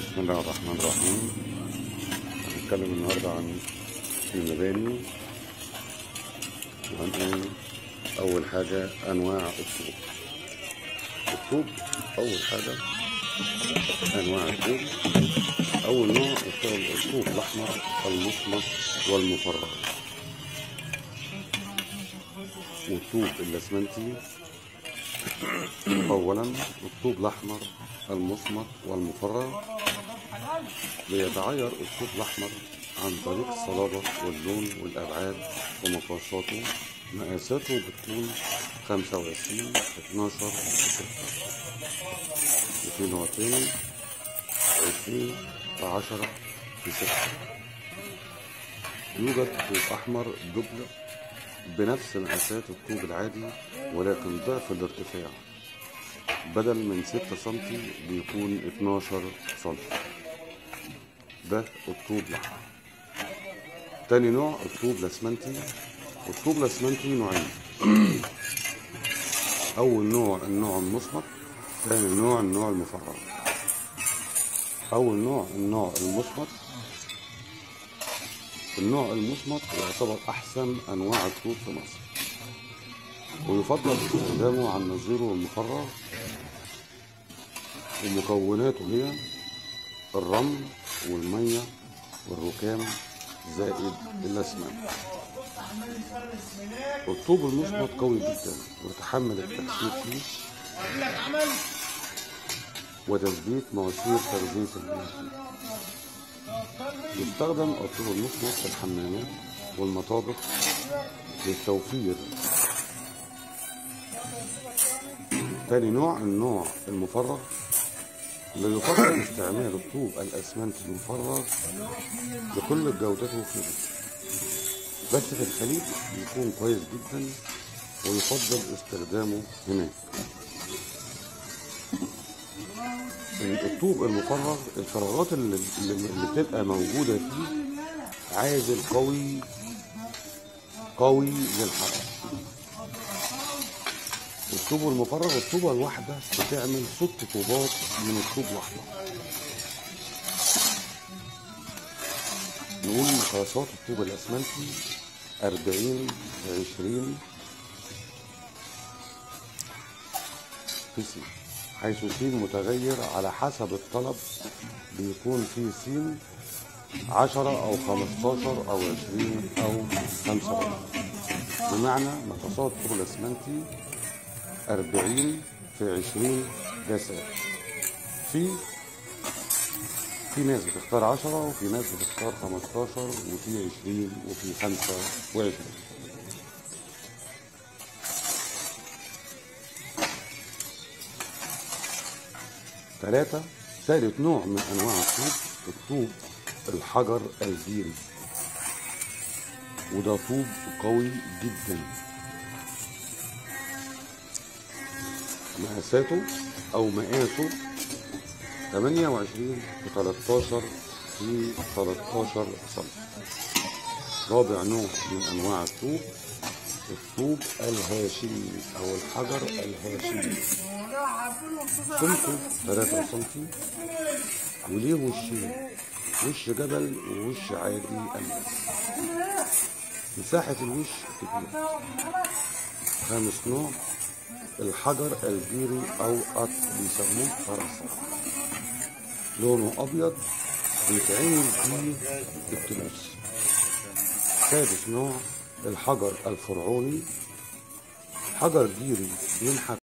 بسم الله الرحمن الرحيم هنتكلم النهاردة عن المباني وهنقول أول حاجة أنواع الطوب الطوب أول حاجة أنواع الطوب أول نوع الطوب الطوب الأحمر المصمت والمفرغ والطوب الأسمنتي أولا الطوب الأحمر المصمت والمفرغ بيتغير الطوب الأحمر عن طريق الصلابة واللون والأبعاد ومقاساته مقاساته بتكون خمسة وعشرين اتناشر ستة وفي نوع تاني عشرين في عشرة في ستة يوجد طوب أحمر دبل بنفس مقاسات الطوب العادي ولكن ضعف الارتفاع بدل من 6 سنتي بيكون 12 سنتي ده الطوب الأحمر تاني نوع الطوب الأسمنتي الطوب الأسمنتي نوعين أول نوع النوع المصمت تاني نوع النوع المفرغ أول نوع النوع المصمت النوع المصمت يعتبر أحسن أنواع الطوب في مصر ويفضل استخدامه عن نظيره المفرغ ومكوناته هي الرمل والمية والركام زائد الأسمنت الطوب المصمت قوي جدا ويتحمل التكسير فيه وتثبيت مواسير تغذية المياه فيه يستخدم الطوب المصمت في الحمامات والمطابخ للتوفير تاني نوع النوع المفرغ لا يفضل استعمال الطوب الاسمنت المفرغ بكل جودته في مصر بس في الخليج بيكون كويس جدا ويفضل استخدامه هناك الطوب المفرغ الفراغات اللي, اللي بتبقى موجودة فيه عازل قوي قوي للحرارة الطوب المفرغ الطوبة الواحدة بتعمل ست طوبات من الطوب الأحمر نقول مقاسات الطوب الأسمنتي أربعين عشرين في سين حيث سين متغير على حسب الطلب بيكون فيه سين عشرة أو خمستاشر أو عشرين أو خمسة وعشرين بمعنى مقاسات الطوب الأسمنتي أربعين في عشرين ده سعر في في ناس بتختار عشرة وفي ناس بتختار خمستاشر وفي عشرين وفي خمسة وعشرين ثلاثة ثالث نوع من أنواع الطوب الطوب الحجر الجيري وده طوب قوي جدا مقاساته او مقاسه 28 في 13 في 13 سم رابع نوع من انواع الطوب الطوب الهاشمي او الحجر الهاشمي سمكه 3 سم وليه وشين وش جبل ووش عادي أمس مساحة الوش كبيرة خامس نوع الحجر الجيري او قط بيسموه فرصة لونه ابيض بيتعمل بيه التلوث سادس نوع الحجر الفرعوني حجر جيري ينحت